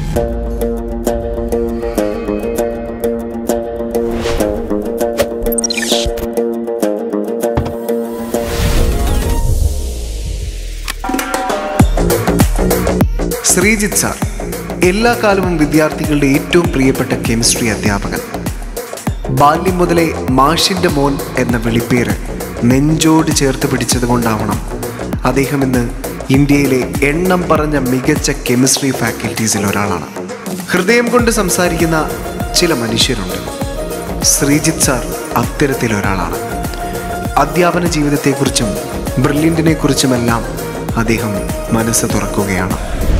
Sreejith sir എല്ലാ കാലവും വിദ്യാർത്ഥികളുടെ ഏറ്റവും പ്രിയപ്പെട്ട കെമിസ്ട്രി അധ്യാപകൻ ബാല്യം മുതലേ മാഷിൻ്റെ മോൻ എന്ന വിളിപ്പേര് നെഞ്ചോട് ചേർത്ത് പിടിച്ചതുകൊണ്ടാവണം അദ്ദേഹം ഇന്ന് ഇന്ത്യയിലെ എണ്ണം പറഞ്ഞ മികച്ച കെമിസ്ട്രി ഫാക്കൽറ്റീസിൽ ഒരാളാണ് ഹൃദയം കൊണ്ട് സംസാരിക്കുന്ന ചില മനുഷ്യരുണ്ട് ശ്രീജിത്ത് സാർ അത്തരത്തിലൊരാളാണ് അധ്യാപന ജീവിതത്തെക്കുറിച്ചും ബ്രില്യൻറ്റിനെ കുറിച്ചുമെല്ലാം അദ്ദേഹം മനസ്സ് തുറക്കുകയാണ്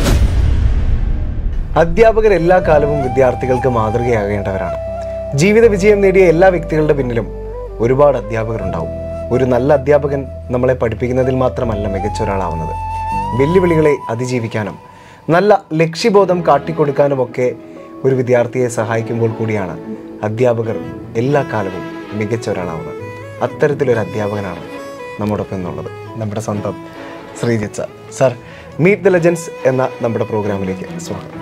അധ്യാപകർ എല്ലാ കാലവും വിദ്യാർത്ഥികൾക്ക് മാതൃകയാകേണ്ടവരാണ് ജീവിത വിജയം നേടിയ എല്ലാ വ്യക്തികളുടെ പിന്നിലും ഒരുപാട് അധ്യാപകരുണ്ടാവും ഒരു നല്ല അധ്യാപകൻ നമ്മളെ പഠിപ്പിക്കുന്നതിൽ മാത്രമല്ല മികച്ച ഒരാളാവുന്നത് വെല്ലുവിളികളെ അതിജീവിക്കാനും നല്ല ലക്ഷ്യബോധം കാട്ടിക്കൊടുക്കാനുമൊക്കെ ഒരു വിദ്യാർത്ഥിയെ സഹായിക്കുമ്പോൾ കൂടിയാണ് അധ്യാപകർ എല്ലാ കാലവും മികച്ച ഒരാളാവുന്നത് അത്തരത്തിലൊരു അധ്യാപകനാണ് നമ്മോടൊപ്പം എന്നുള്ളത് നമ്മുടെ സ്വന്തം Sreejith sir sir meet the legends എന്ന നമ്മുടെ പ്രോഗ്രാമിലേക്ക് സ്വാഗതം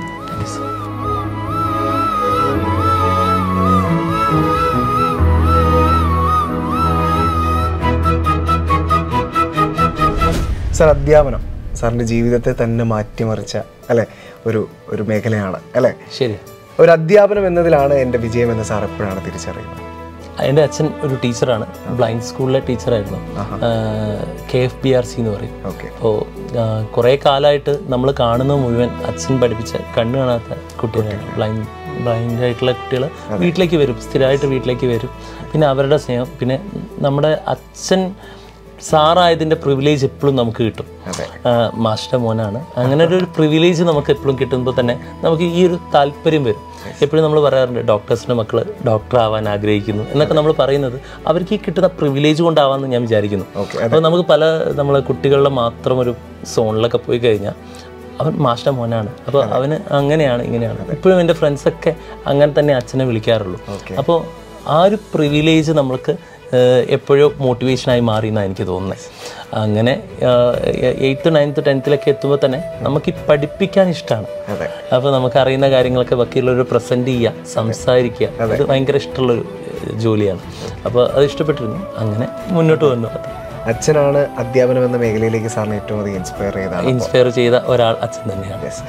സാർ അധ്യാപനം സാറിൻ്റെ ജീവിതത്തെ തന്നെ മാറ്റിമറിച്ച അല്ലെ ഒരു ഒരു മേഖലയാണ് അല്ലെ ശരി ഒരു അധ്യാപനം എന്നതിലാണ് എൻ്റെ വിജയം എന്ന് സാർ എപ്പോഴാണ് തിരിച്ചറിയുന്നത് എൻ്റെ അച്ഛൻ ഒരു ടീച്ചറാണ് ബ്ലൈൻഡ് സ്കൂളിലെ ടീച്ചറായിരുന്നു K F B R C എന്ന് പറയും ഓക്കെ അപ്പോൾ കുറേ കാലമായിട്ട് നമ്മൾ കാണുന്നത് മുഴുവൻ അച്ഛൻ പഠിപ്പിച്ച കണ്ണ് കാണാത്ത കുട്ടികളാണ് ബ്ലൈൻഡ് ബ്ലൈൻഡ് ആയിട്ടുള്ള കുട്ടികൾ വീട്ടിലേക്ക് വരും സ്ഥിരമായിട്ട് വീട്ടിലേക്ക് വരും പിന്നെ അവരുടെ സ്നേഹം പിന്നെ നമ്മുടെ അച്ഛൻ സാറായതിൻ്റെ പ്രിവിലേജ് എപ്പോഴും നമുക്ക് കിട്ടും മാസ്റ്റർ മോനാണ് അങ്ങനെ ഒരു പ്രിവിലേജ് നമുക്ക് എപ്പോഴും കിട്ടുമ്പോൾ തന്നെ നമുക്ക് ഈ ഒരു താല്പര്യം വരും എപ്പോഴും നമ്മൾ പറയാറുണ്ട് ഡോക്ടേഴ്സിൻ്റെ മക്കൾ ഡോക്ടർ ആവാൻ ആഗ്രഹിക്കുന്നു എന്നൊക്കെ നമ്മൾ പറയുന്നത് അവർക്ക് ഈ കിട്ടുന്ന പ്രിവിലേജ് കൊണ്ടാവാമെന്ന് ഞാൻ വിചാരിക്കുന്നു അപ്പോൾ നമുക്ക് പല നമ്മളെ കുട്ടികളുടെ മാത്രം ഒരു സോണിലൊക്കെ പോയി കഴിഞ്ഞാൽ അവൻ മാസ്റ്റർ മോനാണ് അപ്പോൾ അവന് അങ്ങനെയാണ് ഇങ്ങനെയാണ് ഇപ്പോഴും എൻ്റെ ഫ്രണ്ട്സൊക്കെ അങ്ങനെ തന്നെ അച്ഛനെ വിളിക്കാറുള്ളൂ അപ്പോൾ ആ ഒരു പ്രിവിലേജ് നമ്മൾക്ക് എപ്പോഴോ മോട്ടിവേഷനായി മാറി എന്നാണ് എനിക്ക് തോന്നുന്നത് അങ്ങനെ എയ്ത്ത് നയൻത്ത് ടെൻത്തിലൊക്കെ എത്തുമ്പോൾ തന്നെ നമുക്ക് ഈ പഠിപ്പിക്കാൻ ഇഷ്ടമാണ് അപ്പോൾ നമുക്ക് അറിയുന്ന കാര്യങ്ങളൊക്കെ ബാക്കിയുള്ളവർ പ്രസൻറ്റ് ചെയ്യുക സംസാരിക്കുക അത് ഭയങ്കര ഇഷ്ടമുള്ളൊരു ജോലിയാണ് അപ്പോൾ അത് ഇഷ്ടപ്പെട്ടിരുന്നു അങ്ങനെ മുന്നോട്ട് വന്നു അത് അച്ഛനാണ് അധ്യാപനം എന്ന മേഖലയിലേക്ക് സാറിന് ഏറ്റവും അധികം ഇൻസ്പയർ ചെയ്തതാണ് ഇൻസ്പയർ ചെയ്ത ഒരാൾ അച്ഛൻ തന്നെയാണ് Yes.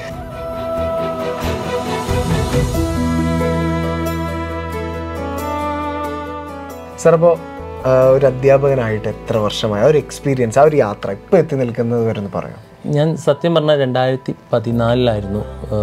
സാർ അപ്പോൾ ഒരു അധ്യാപകനായിട്ട് എത്ര വർഷമായി ആ ഒരു എക്സ്പീരിയൻസ് ആ ഒരു യാത്ര ഇപ്പോൾ എത്തി നിൽക്കുന്നത് വരെ ഒന്ന് പറയാം ഞാൻ സത്യം പറഞ്ഞാൽ രണ്ടായിരത്തി പതിനാലിലായിരുന്നു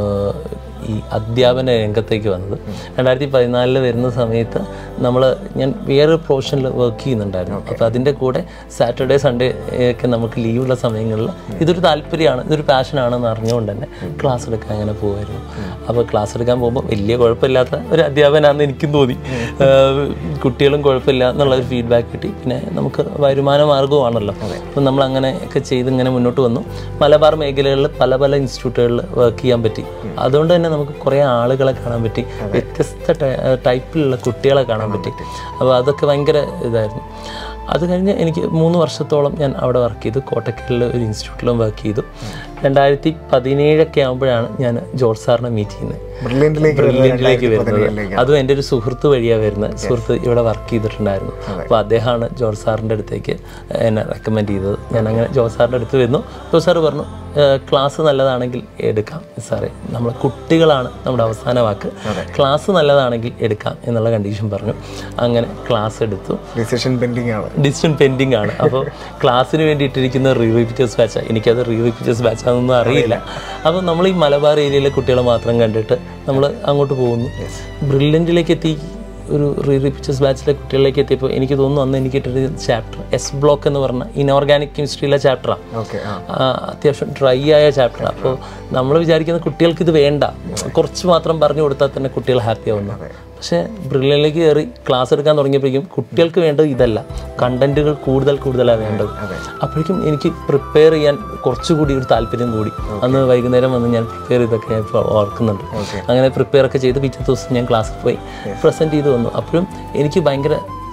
ഈ അധ്യാപന രംഗത്തേക്ക് വന്നത് രണ്ടായിരത്തി പതിനാലിൽ വരുന്ന സമയത്ത് നമ്മൾ ഞാൻ വേറൊരു പ്രൊഫഷനിൽ വർക്ക് ചെയ്യുന്നുണ്ടായിരുന്നു അപ്പോൾ അതിൻ്റെ കൂടെ സാറ്റർഡേ സൺഡേ ഒക്കെ നമുക്ക് ലീവുള്ള സമയങ്ങളിൽ ഇതൊരു താല്പര്യമാണ് ഇതൊരു പാഷനാണെന്ന് അറിഞ്ഞുകൊണ്ട് തന്നെ ക്ലാസ് എടുക്കാൻ അങ്ങനെ പോകുമായിരുന്നു അപ്പോൾ ക്ലാസ് എടുക്കാൻ പോകുമ്പോൾ വലിയ കുഴപ്പമില്ലാത്ത ഒരു അധ്യാപനാണെന്ന് എനിക്കും തോന്നി ആഹ് കുട്ടികളും കുഴപ്പമില്ല എന്നുള്ള ഒരു ഫീഡ്ബാക്ക് കിട്ടി പിന്നെ നമുക്ക് വരുമാന മാർഗവുമാണല്ലോ അപ്പം നമ്മൾ അങ്ങനെയൊക്കെ ചെയ്ത് ഇങ്ങനെ മുന്നോട്ട് വന്നു മലബാർ മേഖലകളിൽ പല പല ഇൻസ്റ്റിറ്റ്യൂട്ടുകളിൽ വർക്ക് ചെയ്യാൻ പറ്റി അതുകൊണ്ട് തന്നെ നമുക്ക് കുറേ ആളുകളെ കാണാൻ പറ്റി വ്യത്യസ്ത ടൈ- ടൈപ്പിലുള്ള കുട്ടികളെ കാണാൻ പറ്റി അപ്പോൾ അതൊക്കെ ഭയങ്കര ഇതായിരുന്നു അത് കഴിഞ്ഞ് എനിക്ക് മൂന്ന് വർഷത്തോളം ഞാൻ അവിടെ വർക്ക് ചെയ്തു കോട്ടക്കലിൽ ഒരു ഇൻസ്റ്റിറ്റ്യൂട്ടിലും വർക്ക് ചെയ്തു രണ്ടായിരത്തി പതിനേഴൊക്കെ ആകുമ്പോഴാണ് ഞാൻ ജോർജ് സാറിനെ മീറ്റ് ചെയ്യുന്നത് ബ്രില്യൻറ്റിലേക്ക് ബ്രില്യൻറ്റിലേക്ക് വരുന്നത് അതും എൻ്റെ ഒരു സുഹൃത്ത് വഴിയാണ് വരുന്നത് സുഹൃത്ത് ഇവിടെ വർക്ക് ചെയ്തിട്ടുണ്ടായിരുന്നു അപ്പോൾ അദ്ദേഹമാണ് ജോർജ് സാറിൻ്റെ അടുത്തേക്ക് എന്നെ റെക്കമെൻഡ് ചെയ്തത് ഞാൻ അങ്ങനെ ജോർജ് സാറിൻ്റെ അടുത്ത് വരുന്നു ജോർജ് സാറ് പറഞ്ഞു ക്ലാസ് നല്ലതാണെങ്കിൽ എടുക്കാം സാറേ നമ്മൾ കുട്ടികളാണ് നമ്മുടെ അവസാന വാക്ക് ക്ലാസ് നല്ലതാണെങ്കിൽ എടുക്കാം എന്നുള്ള കണ്ടീഷൻ പറഞ്ഞു അങ്ങനെ ക്ലാസ് എടുത്തു ഡിസിഷൻ പെൻഡിങ് ആണ് ഡിസ്റ്റൻ പെൻഡിങ് ആണ് അപ്പോൾ ക്ലാസ്സിന് വേണ്ടി ഇട്ടിരിക്കുന്ന റീ റിപ്പീറ്റേഴ്സ് ബാച്ചാണ് എനിക്കത് റീ റിപ്പീറ്റേഴ്സ് ബാച്ചാണെന്നൊന്നും അറിയില്ല അപ്പോൾ നമ്മൾ ഈ മലബാർ ഏരിയയിലെ കുട്ടികളെ മാത്രം കണ്ടിട്ട് നമ്മൾ അങ്ങോട്ട് പോകുന്നു ബ്രില്യൻറ്റിലേക്ക് എത്തി ഒരു റീ റിപ്പീറ്റേഴ്സ് ബാച്ചിലെ കുട്ടികളിലേക്ക് എത്തിയപ്പോൾ എനിക്ക് തോന്നുന്നു അന്ന് എനിക്ക് ഇട്ടൊരു ചാപ്റ്റർ എസ് ബ്ലോക്ക് എന്ന് പറഞ്ഞ ഇനോർഗാനിക് കെമിസ്ട്രിയിലെ ചാപ്റ്ററാണ് ഓക്കെ ആ അത്യാവശ്യം ഡ്രൈ ആയ ചാപ്റ്ററാണ് അപ്പോൾ നമ്മൾ വിചാരിക്കുന്ന കുട്ടികൾക്ക് ഇത് വേണ്ട കുറച്ച് മാത്രം പറഞ്ഞു കൊടുത്താൽ തന്നെ കുട്ടികൾ ഹാപ്പി ആവുന്നു പക്ഷേ ബ്രില്യനിലേക്ക് കയറി ക്ലാസ് എടുക്കാൻ തുടങ്ങിയപ്പോഴേക്കും കുട്ടികൾക്ക് വേണ്ടത് ഇതല്ല കണ്ടന്റുകൾ കൂടുതൽ കൂടുതലാണ് വേണ്ടത് അപ്പോഴേക്കും എനിക്ക് പ്രിപ്പയർ ചെയ്യാൻ കുറച്ചുകൂടി ഒരു താല്പര്യം കൂടി അന്ന് വൈകുന്നേരം വന്ന് ഞാൻ പ്രിപ്പയർ ചെയ്തൊക്കെ ഞാൻ ഇപ്പോൾ ഓർക്കുന്നുണ്ട് അങ്ങനെ പ്രിപ്പയർ ഒക്കെ ചെയ്ത് പിറ്റേ ദിവസം ഞാൻ ക്ലാസ്സിൽ പോയി പ്രസൻറ്റ് ചെയ്ത് വന്നു അപ്പോഴും എനിക്ക് ഭയങ്കര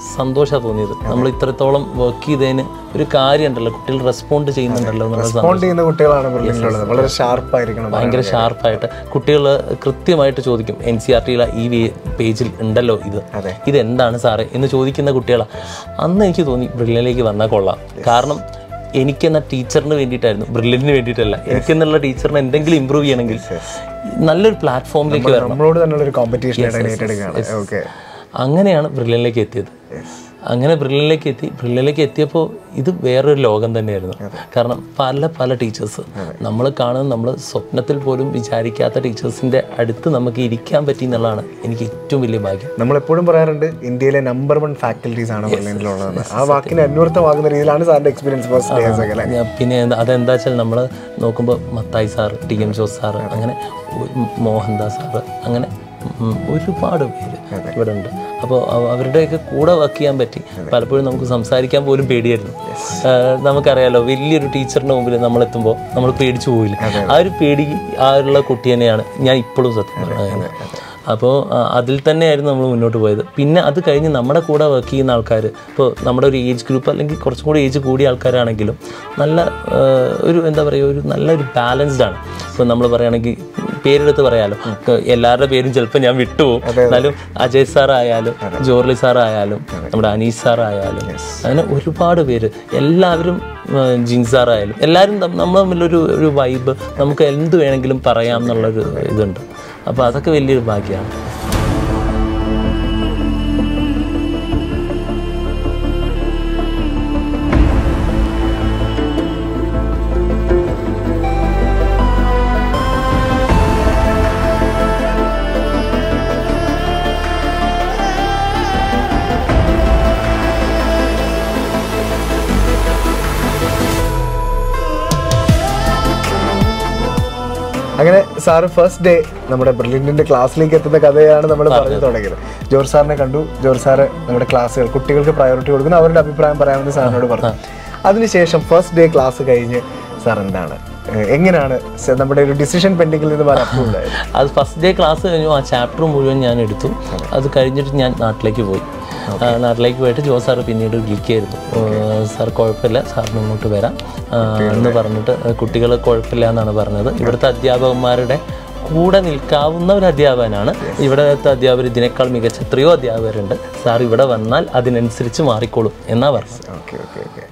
സന്തോഷമാണ് തോന്നിയത് നമ്മൾ ഇത്രത്തോളം വർക്ക് ചെയ്തതിന് ഒരു കാര്യം ഉണ്ടല്ലോ കുട്ടികൾ റെസ്പോണ്ട് ചെയ്യുന്നുണ്ടല്ലോ എന്നുള്ള റെസ്പോണ്ട് ചെയ്യുന്ന കുട്ടികളാണ് ബ്രില്യൻ്റിലുള്ളത് വളരെ ഷാർപ്പായിരിക്കണം ഭയങ്കര ഷാർപ്പായിട്ട് കുട്ടികൾ കൃത്യമായിട്ട് ചോദിക്കും എൻ സി ആർ ടിയിലെ ഈ പേജിൽ ഉണ്ടല്ലോ ഇത് അതെ. ഇത് എന്താണ് സാറേ എന്ന് ചോദിക്കുന്ന കുട്ടികളാണ് അന്ന് എനിക്ക് തോന്നി ബ്രില്യനിലേക്ക് വന്നാൽ കൊള്ളാം കാരണം എനിക്കെന്ന ടീച്ചറിന് വേണ്ടിയിട്ടായിരുന്നു ബ്രില്യന്റിന് വേണ്ടിയിട്ടല്ല എനിക്കെന്നുള്ള ടീച്ചറിന് എന്തെങ്കിലും ഇമ്പ്രൂവ് ചെയ്യണമെങ്കിൽ നല്ലൊരു പ്ലാറ്റ്ഫോമിലേക്ക് വരണം നമ്മളോട് തന്നെയുള്ള ഒരു കോമ്പറ്റീഷൻ ഏറ്റെടുക്കുകയാണ് ഓക്കെ അങ്ങനെയാണ് ബ്രില്യനിലേക്ക് എത്തിയത് അങ്ങനെ ബ്രില്യനിലേക്ക് എത്തി ബ്രില്യനിലേക്ക് എത്തിയപ്പോൾ ഇത് വേറൊരു ലോകം തന്നെയായിരുന്നു കാരണം പല പല ടീച്ചേഴ്സ് നമ്മൾ കാണുന്ന നമ്മൾ സ്വപ്നത്തിൽ പോലും വിചാരിക്കാത്ത ടീച്ചേഴ്സിൻ്റെ അടുത്ത് നമുക്ക് ഇരിക്കാൻ പറ്റി എന്നുള്ളതാണ് എനിക്ക് ഏറ്റവും വലിയ ഭാഗ്യം നമ്മൾ എപ്പോഴും പറയാറുണ്ട് ഇന്ത്യയിലെ നമ്പർ വൺ ഫാക്കൽറ്റീസ് ആണ് ബ്രില്യൻ്റിലുള്ളതെന്ന് ആ വാക്കിന് അന്വർത്ഥമാകുന്ന രീതിയിലാണ് സാറിന്റെ എക്സ്പീരിയൻസ് ഫസ്റ്റ് ഡേസ് ഒക്കെ അല്ലേ ഞാൻ പിന്നെ എന്താ- അതെന്താ വെച്ചാൽ നമ്മൾ നോക്കുമ്പോൾ Mathai sir T M Jose sir അങ്ങനെ ഒരു- മോഹൻദാസ് സാറ് അങ്ങനെ ഉം, ഒരുപാട് പേര് ഇവിടെ ഉണ്ട് അപ്പോൾ അവരുടെയൊക്കെ കൂടെ വർക്ക് ചെയ്യാൻ പറ്റി പലപ്പോഴും നമുക്ക് സംസാരിക്കാൻ പോലും പേടിയായിരുന്നു ആ, നമുക്കറിയാലോ വലിയൊരു ടീച്ചറിന്റെ മുമ്പിൽ നമ്മളെത്തുമ്പോൾ നമ്മൾ പേടിച്ചു പോവില്ല ആ ഒരു പേടി ആ ഉള്ള കുട്ടി തന്നെയാണ് ഞാൻ ഇപ്പോഴും സത്യം പറയുന്നത് അപ്പോൾ അതിൽ തന്നെയായിരുന്നു നമ്മൾ മുന്നോട്ട് പോയത് പിന്നെ അത് കഴിഞ്ഞ് നമ്മുടെ കൂടെ വർക്ക് ചെയ്യുന്ന ആൾക്കാർ ഇപ്പോൾ നമ്മുടെ ഒരു ഏജ് ഗ്രൂപ്പ് അല്ലെങ്കിൽ കുറച്ചും കൂടി ഏജ് കൂടിയ ആൾക്കാരാണെങ്കിലും നല്ല ആ, ഒരു എന്താ പറയുക ഒരു നല്ലൊരു ബാലൻസ്ഡ് ആണ് ഇപ്പോൾ നമ്മൾ പറയുകയാണെങ്കിൽ പേരെടുത്ത് പറയാലോ ഇപ്പൊ എല്ലാവരുടെ പേരും ചിലപ്പോൾ ഞാൻ വിട്ടുപോകും എന്നാലും അജയ് സാർ ആയാലും ജോർലി സാർ ആയാലും നമ്മുടെ അനീഷ് സാർ ആയാലും അങ്ങനെ ഒരുപാട് പേര് എല്ലാവരും ആ, ജിൻ സാർ ആയാലും എല്ലാവരും തം- നമ്മൾ തമ്മിലൊരു ഒരു വൈബ് നമുക്ക് എന്ത് വേണമെങ്കിലും പറയാം എന്നുള്ളൊരു ഇതുണ്ട് അപ്പോൾ അതൊക്കെ വലിയൊരു ഭാഗ്യമാണ് അങ്ങനെ സാറ് ഫസ്റ്റ് ഡേ നമ്മുടെ ബ്രില്യൻറ്റിന്റെ ക്ലാസ്സിലേക്ക് എത്തുന്ന കഥയാണ് നമ്മൾ പറഞ്ഞു തുടങ്ങിയത് ജോർജ് സാറിനെ കണ്ടു ജോർജ് സാറ് നമ്മുടെ ക്ലാസ്സുകൾ കുട്ടികൾക്ക് പ്രയോറിറ്റി കൊടുക്കുന്നു അവരുടെ അഭിപ്രായം പറയാമെന്ന് സാറിനോട് പറഞ്ഞു അതിനുശേഷം ഫസ്റ്റ് ഡേ ക്ലാസ് കഴിഞ്ഞ് സാർ എന്താണ് ഏഹ് എങ്ങനെയാണ് സ- നമ്മുടെ ഒരു ഡിസിഷൻ പെൻഡിങ്ങിൽ നിന്ന് വരാൻ ഉണ്ടായത് അത് ഫസ്റ്റ് ഡേ ക്ലാസ് കഴിഞ്ഞു ആ ചാപ്റ്റർ മുഴുവൻ ഞാൻ എടുത്തു അത് കഴിഞ്ഞിട്ട് ഞാൻ നാട്ടിലേക്ക് പോയി ആ, നാട്ടിലേക്ക് പോയിട്ട് ജോ സാർ പിന്നീട് വിളിക്കായിരുന്നു സാർ കുഴപ്പമില്ല സാറിന് ഇങ്ങോട്ട് വരാം ആ, എന്ന് പറഞ്ഞിട്ട് കുട്ടികൾ കുഴപ്പമില്ല എന്നാണ് പറഞ്ഞത് ഇവിടുത്തെ അധ്യാപകന്മാരുടെ കൂടെ നിൽക്കാവുന്ന ഒരു അധ്യാപകനാണ് ഇവിടുത്തെ അധ്യാപകർ ഇതിനേക്കാൾ മികച്ച എത്രയോ അധ്യാപകരുണ്ട് സാർ ഇവിടെ വന്നാൽ അതിനനുസരിച്ച് മാറിക്കോളും എന്നാ പറഞ്ഞത് ഓക്കെ ഓക്കെ ഓക്കെ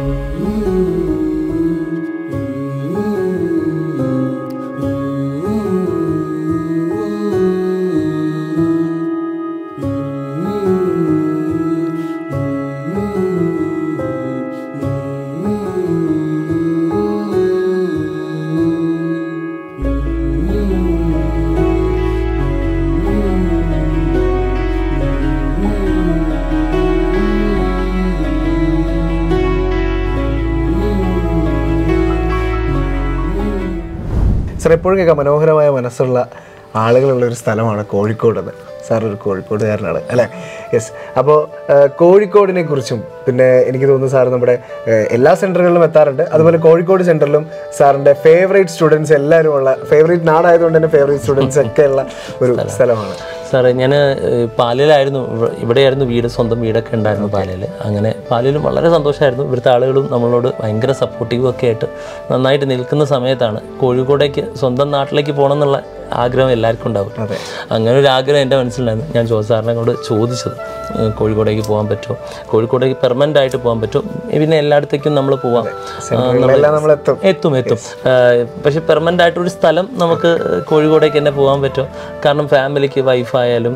സാർ എപ്പോഴും കേൾക്കാം മനോഹരമായ മനസ്സുള്ള ആളുകളുള്ള ഒരു സ്ഥലമാണ് കോഴിക്കോട് എന്ന് സാർ ഒരു കോഴിക്കോടുകാരനാണ് അല്ലേ യെസ് അപ്പോൾ കോഴിക്കോടിനെ കുറിച്ചും പിന്നെ എനിക്ക് തോന്നുന്നു സാർ നമ്മുടെ ഏഹ്, എല്ലാ സെൻറ്ററുകളിലും എത്താറുണ്ട് അതുപോലെ കോഴിക്കോട് സെൻറ്ററിലും സാറിൻ്റെ ഫേവറേറ്റ് സ്റ്റുഡൻസ് എല്ലാവരും ഉള്ള ഫേവറേറ്റ് നാടായതുകൊണ്ട് തന്നെ ഫേവറേറ്റ് സ്റ്റുഡൻസ് ഒക്കെ ഉള്ള ഒരു സ്ഥലമാണ് സാറേ ഞാൻ പാലയിലായിരുന്നു ഇവ- ഇവിടെയായിരുന്നു വീട് സ്വന്തം വീടൊക്കെ ഉണ്ടായിരുന്നു പാലയിൽ അങ്ങനെ പാലയിലും വളരെ സന്തോഷമായിരുന്നു ഇവിടുത്തെ ആളുകളും നമ്മളോട് ഭയങ്കര സപ്പോർട്ടീവും ഒക്കെ ആയിട്ട് നന്നായിട്ട് നിൽക്കുന്ന സമയത്താണ് കോഴിക്കോടേക്ക് സ്വന്തം നാട്ടിലേക്ക് പോകണം എന്നുള്ള ആഗ്രഹം എല്ലാവർക്കും ഉണ്ടാവും അതെ. അങ്ങനെ ഒരു ആഗ്രഹം എൻ്റെ മനസ്സിലുണ്ടായിരുന്നു ഞാൻ ജോസ് സാറിനെ കൊണ്ട് ചോദിച്ചത് ഏഹ് കോഴിക്കോടേക്ക് പോകാൻ പറ്റുമോ കോഴിക്കോടേക്ക് പെർമനൻ്റ് ആയിട്ട് പോകാൻ പറ്റുമോ പിന്നെ എല്ലായിടത്തേക്കും നമ്മൾ പോവാം സെൻറ്ററുകളിലെല്ലാം നമ്മൾ എത്തും എത്തും എത്തും ആഹ് പക്ഷെ പെർമനന്റ് ആയിട്ടൊരു സ്ഥലം നമുക്ക് കോഴിക്കോടേക്ക് തന്നെ പോകാൻ പറ്റും കാരണം ഫാമിലിക്ക് വൈഫായാലും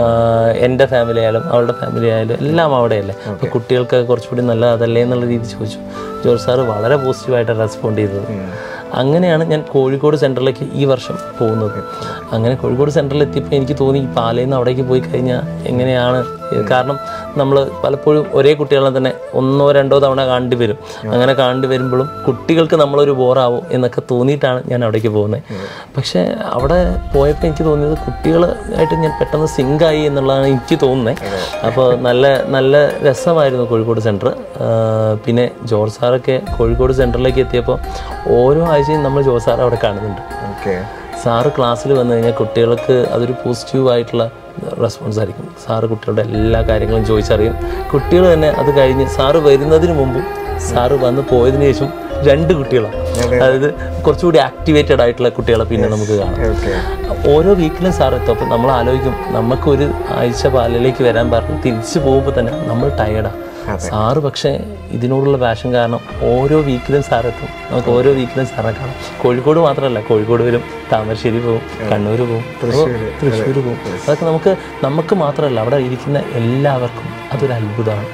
എൻ്റെ ഫാമിലി ആയാലും അവളുടെ ഫാമിലി ആയാലും എല്ലാം അവിടെയല്ലേ അപ്പോൾ കുട്ടികൾക്ക് കുറച്ചുകൂടി നല്ല അതല്ലേ എന്നുള്ള രീതി ചോദിച്ചു ജോർജ് സാറ് വളരെ പോസിറ്റീവായിട്ട് റെസ്പോണ്ട് ചെയ്തത് അങ്ങനെയാണ് ഞാൻ കോഴിക്കോട് സെൻറ്ററിലേക്ക് ഈ വർഷം പോകുന്നത് അങ്ങനെ കോഴിക്കോട് സെൻറ്ററിൽ എത്തിയപ്പോൾ എനിക്ക് തോന്നി ഈ പാലയിൽ നിന്ന് അവിടേക്ക് പോയി കഴിഞ്ഞാൽ എങ്ങനെയാണ് ഇത് കാരണം നമ്മൾ പലപ്പോഴും ഒരേ കുട്ടികളെ തന്നെ ഒന്നോ രണ്ടോ തവണ കാണേണ്ടി വരും അങ്ങനെ കാണേണ്ടി വരുമ്പോഴും കുട്ടികൾക്ക് നമ്മളൊരു ബോറാവും എന്നൊക്കെ തോന്നിയിട്ടാണ് ഞാൻ അവിടേക്ക് പോകുന്നത് പക്ഷേ അവിടെ പോയപ്പോൾ എനിക്ക് തോന്നിയത് കുട്ടികളായിട്ട് ഞാൻ പെട്ടെന്ന് സിങ്കായി എന്നുള്ളതാണ് എനിക്ക് തോന്നുന്നത് അപ്പോൾ നല്ല നല്ല രസമായിരുന്നു കോഴിക്കോട് സെൻറ്റർ പിന്നെ ജോർജ് സാറൊക്കെ കോഴിക്കോട് സെൻറ്ററിലേക്ക് എത്തിയപ്പോൾ ഓരോ ആഴ്ചയും നമ്മൾ ജോർജ് സാർ അവിടെ കാണുന്നുണ്ട് ഓക്കെ സാറ് ക്ലാസ്സിൽ വന്നു കഴിഞ്ഞാൽ കുട്ടികൾക്ക് അതൊരു പോസിറ്റീവ് ആയിട്ടുള്ള റെസ്പോൺസ് ആയിരിക്കും സാറ് കുട്ടികളുടെ എല്ലാ കാര്യങ്ങളും ചോദിച്ചറിയും കുട്ടികൾ തന്നെ അത് കഴിഞ്ഞ് സാറ് വരുന്നതിന് മുമ്പും സാറ് വന്ന് പോയതിനു ശേഷം രണ്ട് കുട്ടികളാണ് അതായത് കുറച്ചുകൂടി ആക്ടിവേറ്റഡ് ആയിട്ടുള്ള കുട്ടികളെ പിന്നെ നമുക്ക് കാണാം ഓക്കെ ഓരോ വീക്കിലും സാർ എത്തും അപ്പോൾ നമ്മൾ ആലോചിക്കും നമുക്കൊരു ആഴ്ച പാലിലേക്ക് വരാൻ പറഞ്ഞ് തിരിച്ചു പോകുമ്പോൾ തന്നെ നമ്മൾ ടയേർഡാണ് സാറ് പക്ഷേ ഇതിനോടുള്ള പാഷൻ കാരണം ഓരോ വീക്കിലും സാർ എത്തും നമുക്ക് ഓരോ വീക്കിലും സാറെ കാണാം കോഴിക്കോട് മാത്രമല്ല കോഴിക്കോട് വരും താമരശ്ശേരി പോകും കണ്ണൂർ പോകും തൃശ്ശൂർ പോകും അതൊക്കെ നമുക്ക് നമുക്ക് മാത്രമല്ല അവിടെ ഇരിക്കുന്ന എല്ലാവർക്കും അതൊരു അത്ഭുതമാണ്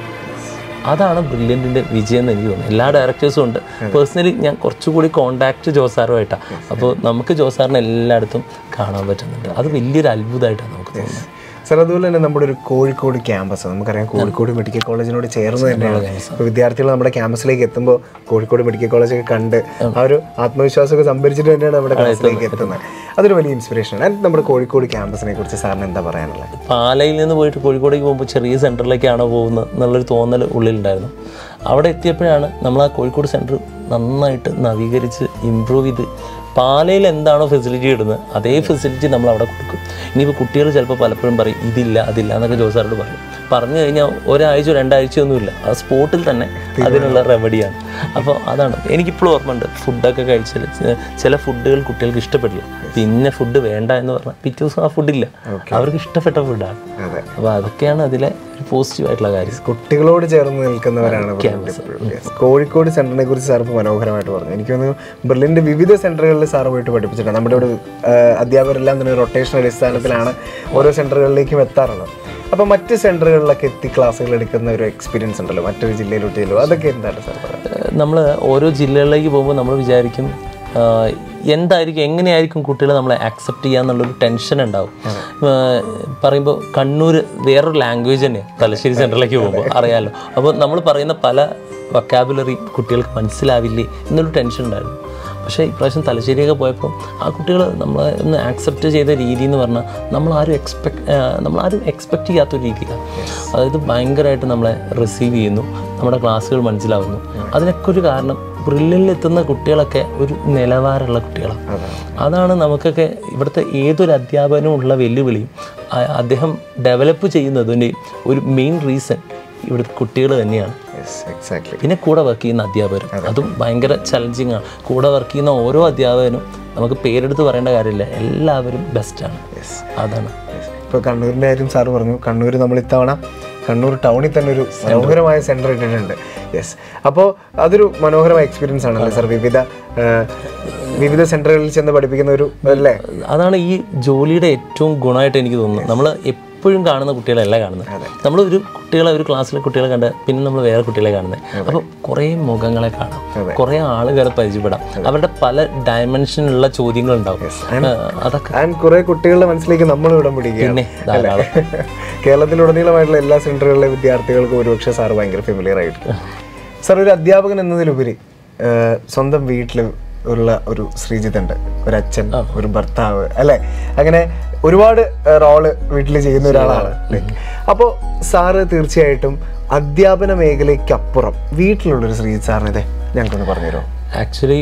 അതാണ് ബ്രില്യൻറ്റിൻ്റെ വിജയം എന്ന് എനിക്ക് തോന്നുന്നു എല്ലാ ഡയറക്ടേഴ്സും ഉണ്ട് പേഴ്സണലി ഞാൻ കുറച്ചുകൂടി കോണ്ടാക്ട് ജോസാറുമായിട്ടാണ് അപ്പോൾ നമുക്ക് ജോസാറിനെ എല്ലായിടത്തും കാണാൻ പറ്റുന്നുണ്ട് അത് വലിയൊരു അത്ഭുതമായിട്ടാണ് നമുക്ക് തോന്നുന്നത് സാർ അതുപോലെ തന്നെ നമ്മുടെ ഒരു കോഴിക്കോട് ക്യാമ്പസ് നമുക്കറിയാം കോഴിക്കോട് മെഡിക്കൽ കോളേജിനോട് ചേർന്ന് തന്നെയാണ് ഇപ്പോൾ വിദ്യാർത്ഥികൾ നമ്മുടെ ക്യാമ്പസിലേക്ക് എത്തുമ്പോൾ കോഴിക്കോട് മെഡിക്കൽ കോളേജൊക്കെ കണ്ട് ആ ഒരു ആത്മവിശ്വാസമൊക്കെ സംഭരിച്ചിട്ട് തന്നെയാണ് നമ്മുടെ ക്ലാസ്സിലേക്ക് എത്തുന്നത് അതൊരു വലിയ ഇൻസ്പിറേഷനാണ് ആൻഡ് നമ്മുടെ കോഴിക്കോട് ക്യാമ്പസിനെ കുറിച്ച് സാറിന് എന്താ പറയാനുള്ളത് പാലയിൽ നിന്ന് പോയിട്ട് കോഴിക്കോടേക്ക് പോകുമ്പോൾ ചെറിയ സെൻറ്ററിലേക്കാണോ പോകുന്നത് എന്നുള്ളൊരു തോന്നൽ ഉള്ളിലുണ്ടായിരുന്നു അവിടെ എത്തിയപ്പോഴാണ് നമ്മൾ ആ കോഴിക്കോട് സെൻറ്റർ നന്നായിട്ട് നവീകരിച്ച് ഇമ്പ്രൂവ് ചെയ്ത് പാലയിൽ എന്താണോ ഫെസിലിറ്റി ഇടുന്നത് അതേ ഫെസിലിറ്റി നമ്മൾ അവിടെ കൊടുക്കും ഇനിയിപ്പോൾ കുട്ടികൾ ചിലപ്പോൾ പലപ്പോഴും പറയും ഇതില്ല അതില്ല എന്നൊക്കെ ജോസാറോട് പറയും പറഞ്ഞു കഴിഞ്ഞാൽ ഒരാഴ്ച രണ്ടാഴ്ചയൊന്നുമില്ല ആ സ്പോട്ടിൽ തന്നെ അതിനുള്ള റെമഡിയാണ് അപ്പോൾ അതാണ് എനിക്കിപ്പോഴും ഓർമ്മയുണ്ട് ഫുഡൊക്കെ കഴിച്ചാൽ ചെ- ചില ഫുഡുകൾ കുട്ടികൾക്ക് ഇഷ്ടപ്പെടില്ല പിന്നെ ഫുഡ് വേണ്ട എന്ന് പറഞ്ഞാൽ പിറ്റേ ദിവസം ആ ഫുഡില്ല അവർക്ക് ഇഷ്ടപ്പെട്ട ഫുഡാണ് അതെ അപ്പോൾ അതൊക്കെയാണ് അതിലെ ഒരു പോസിറ്റീവ് ആയിട്ടുള്ള കാര്യം കുട്ടികളോട് ചേർന്ന് നിൽക്കുന്നവരാണ് ബ്രില്യൻ്റ് എപ്പോഴും. Yes. കോഴിക്കോട് സെന്ററിനെ കുറിച്ച് സാർ ഇപ്പോൾ മനോഹരമായിട്ട് പറഞ്ഞു എനിക്ക് തോന്നുന്നു ബ്രില്യൻ്റ് വിവിധ സെന്ററുകളിൽ സാർ പോയിട്ട് പഠിപ്പിച്ചിട്ടുണ്ട് നമ്മുടെ ഇവിടെ ആ, അധ്യാപകരെല്ലാം തന്നെ റൊട്ടേഷൻ അടിസ്ഥാനത്തിലാണ് ഓരോ സെന്ററുകളിലേക്കും എത്താറുള്ളത് അപ്പോൾ മറ്റ് സെന്ററുകളിലൊക്കെ എത്തി ക്ലാസ്സുകൾ എടുക്കുന്ന ഒരു എക്സ്പീരിയൻസ് ഉണ്ടല്ലോ മറ്റൊരു ജില്ലയിലോട്ട് ചെല്ലുമോ അതൊക്കെ എന്താണ് സാർ പറയുന്നത് നമ്മൾ ഓരോ ജില്ലകളിലേക്ക് പോകുമ്പോൾ നമ്മൾ വിചാരിക്കും ആ, എന്തായിരിക്കും എങ്ങനെയായിരിക്കും കുട്ടികൾ നമ്മളെ ആക്സെപ്റ്റ് ചെയ്യുക എന്നുള്ളൊരു ടെൻഷൻ ഉണ്ടാവും ആ, പറയുമ്പോൾ കണ്ണൂർ വേറൊരു ലാംഗ്വേജ് തന്നെയാണ് തലശ്ശേരി സെൻറ്ററിലേക്ക് പോകുമ്പോൾ അറിയാമല്ലോ അപ്പോൾ നമ്മൾ പറയുന്ന പല വൊക്കാബുലറി കുട്ടികൾക്ക് മനസ്സിലാവില്ലേ എന്നൊരു ടെൻഷൻ ഉണ്ടായിരുന്നു പക്ഷേ ഇപ്രാവശ്യം തലശ്ശേരിയൊക്കെ പോയപ്പോൾ ആ കുട്ടികൾ നമ്മളെ ഒന്ന് ആക്സെപ്റ്റ് ചെയ്ത രീതി എന്ന് പറഞ്ഞാൽ നമ്മളാരും എക്സ്പെക്ട് നമ്മളാരും എക്സ്പെക്റ്റ് ചെയ്യാത്തൊരു രീതിയിലാണ് അതായത് ഭയങ്കരമായിട്ട് നമ്മളെ റിസീവ് ചെയ്യുന്നു നമ്മുടെ ക്ലാസ്സുകൾ മനസ്സിലാവുന്നു അതിനൊക്കെ ഒരു കാരണം ബ്രില്ലിൽ എത്തുന്ന കുട്ടികളൊക്കെ ഒരു നിലവാരമുള്ള കുട്ടികളാണ് അതാണ് നമുക്കൊക്കെ ഇവിടുത്തെ ഏതൊരു അധ്യാപകനും ഉള്ള വെല്ലുവിളിയും ആ- അദ്ദേഹം ഡെവലപ്പ് ചെയ്യുന്നതിൻ്റെ ഒരു മെയിൻ റീസൺ ഇവിടുത്തെ കുട്ടികൾ തന്നെയാണ് യെസ് എക്സാക്ട്ലി പിന്നെ കൂടെ വർക്ക് ചെയ്യുന്ന അധ്യാപകർ അതും ഭയങ്കര ചലഞ്ചിങ് ആണ് കൂടെ വർക്ക് ചെയ്യുന്ന ഓരോ അധ്യാപകനും നമുക്ക് പേരെടുത്ത് പറയേണ്ട കാര്യമില്ല എല്ലാവരും ബെസ്റ്റാണ് അതാണ് ഇപ്പോൾ കണ്ണൂരിൻ്റെ കാര്യം സാറ് പറഞ്ഞു കണ്ണൂർ നമ്മൾ ഇത്തവണ കണ്ണൂർ ടൗണിൽ തന്നെ ഒരു മനോഹരമായ സെൻറ്റർ ഇട്ടിട്ടുണ്ട് യെസ് അപ്പോൾ അതൊരു മനോഹരമായ എക്സ്പീരിയൻസ് ആണല്ലേ സാർ വിവിധ ആ, വിവിധ സെൻറ്ററുകളിൽ ചെന്ന് പഠിപ്പിക്കുന്ന ഒരു അല്ലേ അതാണ് ഈ ജോലിയുടെ ഏറ്റവും ഗുണമായിട്ട് എനിക്ക് തോന്നുന്നത് നമ്മൾ എപ്പോഴും കാണുന്ന കുട്ടികളല്ല കാണുന്നത് നമ്മൾ ഒരു കുട്ടികളെ ഒരു ക്ലാസ്സിലെ കുട്ടികളെ കണ്ട് പിന്നെ നമ്മൾ വേറെ കുട്ടികളെ കാണുന്നത് അപ്പോൾ കുറേ മുഖങ്ങളെ കാണാം കുറേ ആളുകളെ പരിചയപ്പെടാം അവരുടെ പല ഡയമെൻഷനുള്ള ചോദ്യങ്ങളുണ്ടാവും ആ, അതൊക്കെ ആൻഡ് കുറെ കുട്ടികളുടെ മനസ്സിലേക്ക് നമ്മൾ ഇടം പിടിക്കുകയാണ് പിന്നെ ധാരാളം കേരളത്തിലുടനീളമായിട്ടുള്ള എല്ലാ സെന്ററുകളിലെ വിദ്യാർത്ഥികൾക്കും ഒരുപക്ഷെ സാർ ഭയങ്കര ഫെമിലിയർ ആയിരിക്കും സാർ ഒരു അധ്യാപകൻ എന്നതിലുപരി ആ, സ്വന്തം വീട്ടിൽ ഉള്ള ഒരു ശ്രീജിത്ത് ഉണ്ട് ഒരു അച്ഛൻ ഒരു ഭർത്താവ് അല്ലെ അങ്ങനെ ഒരുപാട് റോള് വീട്ടിൽ ചെയ്യുന്ന ഒരാളാണ് അപ്പോൾ സാറ് തീർച്ചയായിട്ടും അധ്യാപന മേഖലയ്ക്കപ്പുറം വീട്ടിലുള്ളൊരു ശ്രീജിത്ത് സാറിനെ ഞങ്ങൾക്കൊന്ന് പറഞ്ഞുതരുമോ ആക്ച്വലി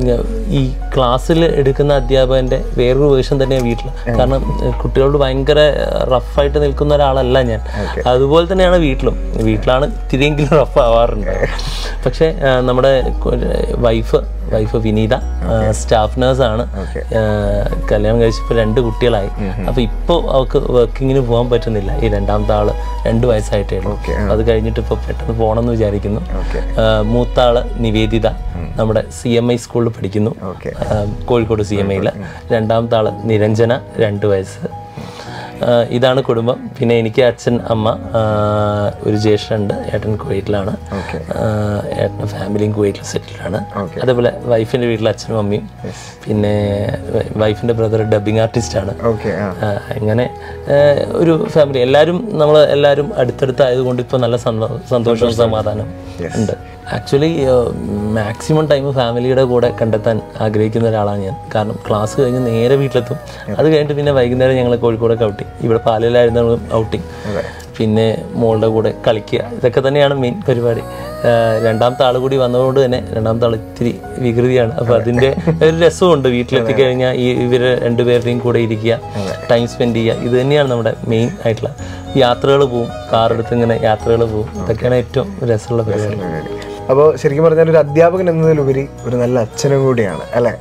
ഈ ക്ലാസ്സിൽ എടുക്കുന്ന അധ്യാപകൻ്റെ വേറൊരു വേർഷൻ തന്നെയാണ് വീട്ടിൽ കാരണം ഏഹ്, കുട്ടികളോട് ഭയങ്കര റഫായിട്ട് നിൽക്കുന്ന ഒരാളല്ല ഞാൻ അതുപോലെ തന്നെയാണ് വീട്ടിലും വീട്ടിലാണ് ഇത്തിരിയെങ്കിലും റഫ് ആവാറുണ്ട് പക്ഷേ ഏഹ്, നമ്മുടെ വൈഫ് വൈഫ് വിനീത സ്റ്റാഫ് നേഴ്സാണ് കല്യാണം കഴിച്ചപ്പോൾ രണ്ട് കുട്ടികളായി അപ്പോൾ ഇപ്പോൾ അവൾക്ക് വർക്കിങ്ങിന് പോകാൻ പറ്റുന്നില്ല ഈ രണ്ടാമത്തെ ആള് രണ്ട് വയസ്സായിട്ടേ ഉള്ളൂ അത് കഴിഞ്ഞിട്ട് ഇപ്പോൾ പെട്ടെന്ന് പോകണമെന്ന് വിചാരിക്കുന്നു ആ, മൂത്ത ആള് നിവേദിത നമ്മുടെ സി എം ഐ സ്കൂളിൽ പഠിക്കുന്നു ഓക്കെ ആ, കോഴിക്കോട് സി എം ഐയിൽ രണ്ടാമത്തെ ആള് നിരഞ്ജന രണ്ട് വയസ്സ് ആ, ഇതാണ് കുടുംബം പിന്നെ എനിക്ക് അച്ഛൻ അമ്മ ആ, ഒരു ജ്യേഷ്ഠനുണ്ട് ഏട്ടൻ കുവൈറ്റിലാണ് ഓക്കെ ആ, ഏട്ടൻ്റെ ഫാമിലിയും കുവൈറ്റിൽ സെറ്റിൽഡാണ് അതേപോലെ വൈഫിൻ്റെ വീട്ടിൽ അച്ഛനും അമ്മയും പിന്നെ വൈഫിൻ്റെ ബ്രദർ ഡബിങ് ആർട്ടിസ്റ്റാണ് ഓക്കെ ആ ആ, അങ്ങനെ ആ, ഒരു ഫാമിലി എല്ലാവരും നമ്മൾ എല്ലാവരും അടുത്തടുത്തായതുകൊണ്ട് ഇപ്പോൾ നല്ല സന്തോ- സന്തോഷവും സമാധാനം ഉണ്ട് ആക്ച്വലി മാക്സിമം ടൈം ഫാമിലിയുടെ കൂടെ കണ്ടെത്താൻ ആഗ്രഹിക്കുന്ന ഒരാളാണ് ഞാൻ കാരണം ക്ലാസ് കഴിഞ്ഞ് നേരെ വീട്ടിലെത്തും അത് കഴിഞ്ഞിട്ട് പിന്നെ വൈകുന്നേരം ഞങ്ങൾ കോഴിക്കോടൊക്കെ ഔട്ടിങ് ഇവിടെ പാലയിലായിരുന്നു ഔട്ടിങ് പിന്നെ മോളുടെ കൂടെ കളിക്കുക ഇതൊക്കെ തന്നെയാണ് മെയിൻ പരിപാടി ആ, രണ്ടാമത്തെ ആൾ കൂടി വന്നതുകൊണ്ട് തന്നെ രണ്ടാമത്തെ ആൾ ഇത്തിരി വികൃതിയാണ് അപ്പോൾ അതിൻ്റെ ഒരു രസമുണ്ട് വീട്ടിലെത്തി കഴിഞ്ഞാൽ ഈ ഇവർ രണ്ടുപേരുടെയും കൂടെ ഇരിക്കുക ടൈം സ്പെൻഡ് ചെയ്യുക ഇത് തന്നെയാണ് നമ്മുടെ മെയിൻ ആയിട്ടുള്ള യാത്രകൾ പോവും കാർ എടുത്ത് ഇങ്ങനെ യാത്രകൾ പോവും ഇതൊക്കെയാണ് ഏറ്റവും രസമുള്ള പരിപാടി അപ്പോൾ ശരിക്കും പറഞ്ഞാൽ ഒരു അധ്യാപകൻ എന്നതിലുപരി ഒരു നല്ല അച്ഛനും കൂടിയാണ് അല്ലേ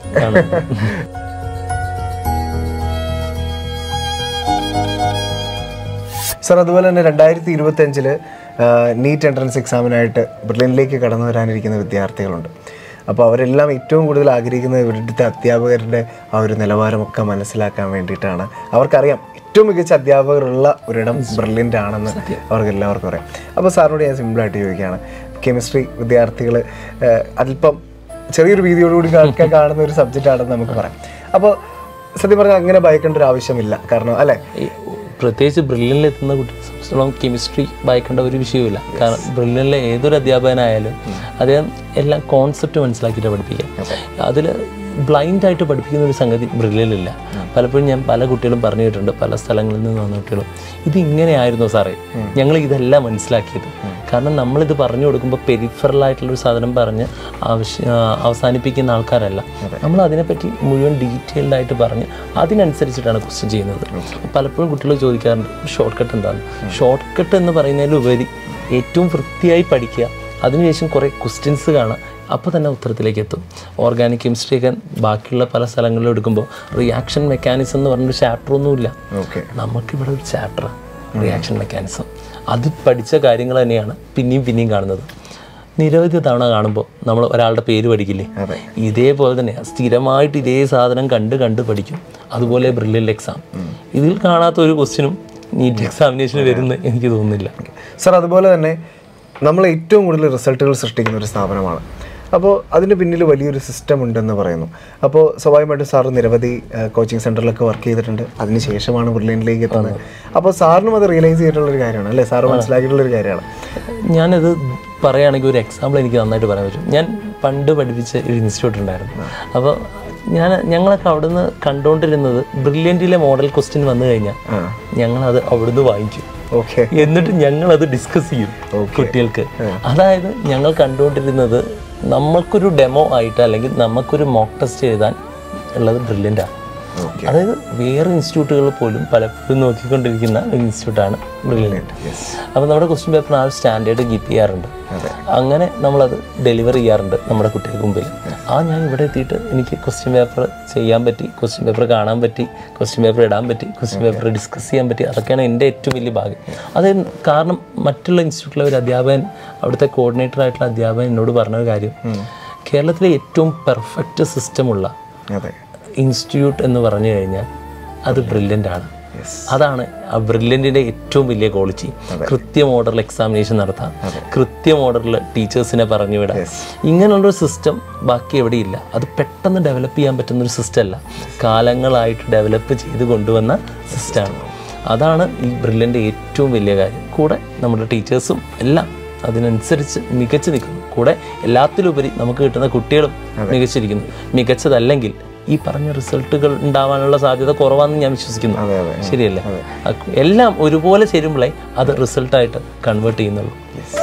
സർ അതുപോലെ തന്നെ രണ്ടായിരത്തി ഇരുപത്തി അഞ്ചില് നീറ്റ് എൻട്രൻസ് എക്സാമിനായിട്ട് ബ്രില്യനിലേക്ക് കടന്നു വരാനിരിക്കുന്ന വിദ്യാർത്ഥികളുണ്ട് അപ്പോൾ അവരെല്ലാം ഏറ്റവും കൂടുതൽ ആഗ്രഹിക്കുന്നത് ഇവിടുത്തെ അധ്യാപകരുടെ ആ ഒരു നിലവാരമൊക്കെ മനസ്സിലാക്കാൻ വേണ്ടിയിട്ടാണ് അവർക്കറിയാം ഏറ്റവും മികച്ച അധ്യാപകരുള്ള ഒരിടം ബ്രില്യൻ്റ് ആണെന്ന് അവർക്ക് എല്ലാവർക്കും അറിയാം അപ്പോൾ സാറിനോട് ഞാൻ സിമ്പിളായിട്ട് ചോദിക്കുകയാണ് കെമിസ്ട്രി വിദ്യാർത്ഥികൾ അല്പം ചെറിയൊരു വീതിയോടുകൂടി ഒക്കെ കാണുന്ന ഒരു സബ്ജക്റ്റ് ആണെന്ന് നമുക്ക് പറയാം അപ്പോൾ സത്യം പറഞ്ഞാൽ അങ്ങനെ ഭയക്കേണ്ട ഒരു ആവശ്യമില്ല കാരണം അല്ലേ ഈ പ്രത്യേകിച്ച് ബ്രില്യനിൽ എത്തുന്ന കുട്ടിയെ സംബന്ധിച്ചിടത്തോളം കെമിസ്ട്രി വായിക്കേണ്ട ഒരു വിഷയവുമില്ല കാരണം ബ്രില്യനിലെ ഏതൊരു അധ്യാപകനായാലും അദ്ദേഹം എല്ലാ കോൺസെപ്റ്റ് മനസ്സിലാക്കിയിട്ട് പഠിപ്പിക്കുക അതിൽ ബ്ലൈൻഡായിട്ട് പഠിപ്പിക്കുന്ന ഒരു സംഗതി ബ്രില്യനിലില്ല പലപ്പോഴും ഞാൻ പല കുട്ടികളും പറഞ്ഞു കേട്ടിട്ടുണ്ട് പല സ്ഥലങ്ങളിൽ നിന്ന് വന്ന കുട്ടികളും ഇത് ഇങ്ങനെയായിരുന്നു സാറേ ഞങ്ങൾ ഇതെല്ലാം മനസ്സിലാക്കിയത് കാരണം നമ്മളിത് പറഞ്ഞു കൊടുക്കുമ്പോൾ പെരിഫറൽ ആയിട്ടുള്ള ഒരു സാധനം പറഞ്ഞ് ആവശ്യ ആ, അവസാനിപ്പിക്കുന്ന ആൾക്കാരല്ല നമ്മൾ അതിനെപ്പറ്റി മുഴുവൻ ഡീറ്റെയിൽഡ് ആയിട്ട് പറഞ്ഞ് അതിനനുസരിച്ചിട്ടാണ് ക്വസ്റ്റ്യൻ ചെയ്യുന്നത് പലപ്പോഴും കുട്ടികൾ ചോദിക്കാറുണ്ട് ഷോർട്ട് കട്ട് എന്താണ് ഷോർട്ട് കട്ട് എന്ന് പറയുന്നതിലുപരി ഏറ്റവും വൃത്തിയായി പഠിക്കുക അതിനുശേഷം കുറേ ക്വസ്റ്റ്യൻസ് കാണാം അപ്പോൾ തന്നെ ഉത്തരത്തിലേക്ക് എത്തും ഓർഗാനിക് കെമിസ്ട്രി ഒക്കെ ബാക്കിയുള്ള പല സ്ഥലങ്ങളിലും എടുക്കുമ്പോൾ റിയാക്ഷൻ മെക്കാനിസം എന്ന് പറഞ്ഞൊരു ചാപ്റ്റർ ഒന്നുമില്ല ഓക്കെ നമുക്കിവിടെ ഒരു ചാപ്റ്റർ റിയാക്ഷൻ മെക്കാനിസം അത് പഠിച്ച കാര്യങ്ങൾ തന്നെയാണ് പിന്നെയും പിന്നെയും കാണുന്നത് നിരവധി തവണ കാണുമ്പോൾ നമ്മൾ ഒരാളുടെ പേര് പഠിക്കില്ലേ അതെ. ഇതേപോലെ തന്നെയാണ് സ്ഥിരമായിട്ട് ഇതേ സാധനം കണ്ട് കണ്ട് പഠിക്കും അതുപോലെ ബ്രില്യൽ എക്സാം ഇതിൽ കാണാത്ത ഒരു ക്വസ്റ്റ്യനും നീറ്റ് എക്സാമിനേഷന് വരുന്ന എനിക്ക് തോന്നുന്നില്ല സർ അതുപോലെ തന്നെ നമ്മൾ ഏറ്റവും കൂടുതൽ റിസൾട്ടുകൾ സൃഷ്ടിക്കുന്ന ഒരു സ്ഥാപനമാണ് അപ്പോൾ അതിന് പിന്നിൽ വലിയൊരു സിസ്റ്റം ഉണ്ടെന്ന് പറയുന്നു അപ്പോൾ സ്വാഭാവികമായിട്ടും സാറ് നിരവധി കോച്ചിങ് സെൻറ്ററിലൊക്കെ വർക്ക് ചെയ്തിട്ടുണ്ട് അതിന് ശേഷമാണ് ബ്രില്യനിലേക്ക് എത്തുന്നത് അപ്പോൾ സാറിനും അത് റിയലൈസ് ചെയ്തിട്ടുള്ള ഒരു കാര്യമാണ് അല്ലേ സാറ് മനസ്സിലാക്കിയിട്ടുള്ള ഒരു കാര്യമാണ് ഞാനത് പറയുകയാണെങ്കിൽ ഒരു എക്സാമ്പിൾ എനിക്ക് നന്നായിട്ട് പറയാൻ പറ്റും ഞാൻ പണ്ട് പഠിപ്പിച്ച ഒരു ഇൻസ്റ്റിറ്റ്യൂട്ട് ഉണ്ടായിരുന്നു അപ്പോൾ ഞാൻ ഞങ്ങളൊക്കെ അവിടുന്ന് കണ്ടുകൊണ്ടിരുന്നത് ബ്രില്യൻറ്റിലെ മോഡൽ ക്വസ്റ്റ്യൻ വന്നു കഴിഞ്ഞാൽ ഞങ്ങളത് അവിടുന്ന് വാങ്ങിക്കും ഓക്കെ എന്നിട്ട് ഞങ്ങൾ അത് ഡിസ്കസ് ചെയ്യും കുട്ടികൾക്ക് അതായത് ഞങ്ങൾ കണ്ടുകൊണ്ടിരുന്നത് നമ്മൾക്കൊരു ഡെമോ ആയിട്ട് അല്ലെങ്കിൽ നമുക്കൊരു മോക്ക് ടെസ്റ്റ് എഴുതാൻ ഉള്ളത് ബ്രില്യൻ്റ് ആണ് അതായത് വേറെ ഇൻസ്റ്റിറ്റ്യൂട്ടുകൾ പോലും പലപ്പോഴും നോക്കിക്കൊണ്ടിരിക്കുന്ന ഒരു ഇൻസ്റ്റിറ്റ്യൂട്ടാണ് ബ്രില്യൻ്റ് അപ്പോൾ നമ്മുടെ ക്വസ്റ്റ്യൻ പേപ്പർ ആ ഒരു സ്റ്റാൻഡേർഡ് കീപ്പ് ചെയ്യാറുണ്ട് അങ്ങനെ നമ്മളത് ഡെലിവർ ചെയ്യാറുണ്ട് നമ്മുടെ കുട്ടികൾക്ക് മുമ്പിൽ ആ ഞാൻ ഇവിടെ എത്തിയിട്ട് എനിക്ക് ക്വസ്റ്റ്യൻ പേപ്പർ ചെയ്യാൻ പറ്റി ക്വസ്റ്റ്യൻ പേപ്പർ കാണാൻ പറ്റി ക്വസ്റ്റ്യൻ പേപ്പർ ഇടാൻ പറ്റി ക്വസ്റ്റ്യൻ പേപ്പർ ഡിസ്കസ് ചെയ്യാൻ പറ്റി അതൊക്കെയാണ് എൻ്റെ ഏറ്റവും വലിയ ഭാഗ്യം അത് കാരണം മറ്റുള്ള ഇൻസ്റ്റിറ്റ്യൂട്ടിലെ ഒരു അധ്യാപകൻ അവിടുത്തെ കോർഡിനേറ്റർ ആയിട്ടുള്ള അധ്യാപകൻ എന്നോട് പറഞ്ഞ ഒരു കാര്യം കേരളത്തിലെ ഏറ്റവും പെർഫെക്റ്റ് സിസ്റ്റമുള്ള അതെ ഇൻസ്റ്റിറ്റ്യൂട്ട് എന്ന് പറഞ്ഞു കഴിഞ്ഞാൽ അത് ബ്രില്യൻ്റ് ആണ് അതാണ് ആ ബ്രില്യൻറ്റിൻ്റെ ഏറ്റവും വലിയ ക്വാളിറ്റി കൃത്യം ഓർഡറിൽ എക്സാമിനേഷൻ നടത്താം കൃത്യം ഓർഡറിൽ ടീച്ചേഴ്സിനെ പറഞ്ഞു വിടാം ഇങ്ങനെയുള്ളൊരു സിസ്റ്റം ബാക്കി എവിടെയില്ല അത് പെട്ടെന്ന് ഡെവലപ്പ് ചെയ്യാൻ പറ്റുന്ന ഒരു സിസ്റ്റം അല്ല കാലങ്ങളായിട്ട് ഡെവലപ്പ് ചെയ്ത് കൊണ്ടുവന്ന സിസ്റ്റമാണ് അതാണ് ഈ ബ്രില്യൻ്റെ ഏറ്റവും വലിയ കാര്യം കൂടെ നമ്മുടെ ടീച്ചേഴ്സും എല്ലാം അതിനനുസരിച്ച് മികച്ചു നിൽക്കുന്നു കൂടെ എല്ലാത്തിലുപരി നമുക്ക് കിട്ടുന്ന കുട്ടികളും മികച്ചിരിക്കുന്നു മികച്ചതല്ലെങ്കിൽ ഈ പറഞ്ഞ റിസൾട്ടുകൾ ഉണ്ടാവാനുള്ള സാധ്യത കുറവാണെന്ന് ഞാൻ വിശ്വസിക്കുന്നു അതെ അതെ ശരിയല്ലേ അ- എല്ലാം ഒരുപോലെ ചേരുമ്പോഴേ അത് റിസൾട്ടായിട്ട് കൺവേർട്ട് ചെയ്യുന്നുള്ളൂ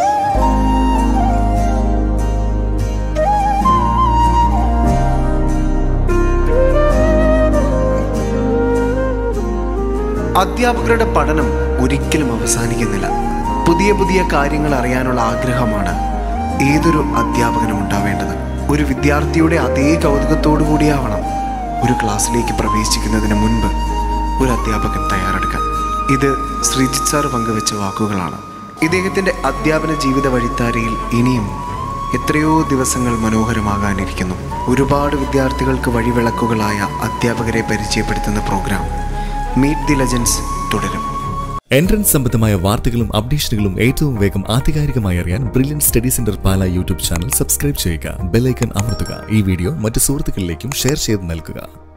അധ്യാപകരുടെ പഠനം ഒരിക്കലും അവസാനിക്കുന്നില്ല പുതിയ പുതിയ കാര്യങ്ങൾ അറിയാനുള്ള ആഗ്രഹമാണ് ഏതൊരു അധ്യാപകനും ഉണ്ടാവേണ്ടത് ഒരു വിദ്യാർത്ഥിയുടെ അതേ കൗതുകത്തോടു കൂടിയാവണം ഒരു ക്ലാസ്സിലേക്ക് പ്രവേശിക്കുന്നതിന് മുൻപ് ഒരു അധ്യാപകൻ തയ്യാറെടുക്കാൻ ഇത് ശ്രീജിത് സാർ പങ്കുവെച്ച വാക്കുകളാണ് ഇദ്ദേഹത്തിൻ്റെ അധ്യാപന ജീവിത വഴിത്താരയിൽ ഇനിയും എത്രയോ ദിവസങ്ങൾ മനോഹരമാകാനിരിക്കുന്നു ഒരുപാട് വിദ്യാർത്ഥികൾക്ക് വഴിവിളക്കുകളായ അധ്യാപകരെ പരിചയപ്പെടുത്തുന്ന പ്രോഗ്രാം മീറ്റ് ദി ലെജൻസ് തുടരും എൻട്രൻസ് സംബന്ധമായ വാർത്തകളും അപ്ഡേഷനുകളും ഏറ്റവും വേഗം ആധികാരികമായി അറിയാൻ Brilliant study centre Pala YouTube channel subscribe ചെയ്യുക ബെല്ലൈക്കൺ അമർത്തുക ഈ വീഡിയോ മറ്റ് സുഹൃത്തുക്കളിലേക്കും ഷെയർ ചെയ്ത് നൽകുക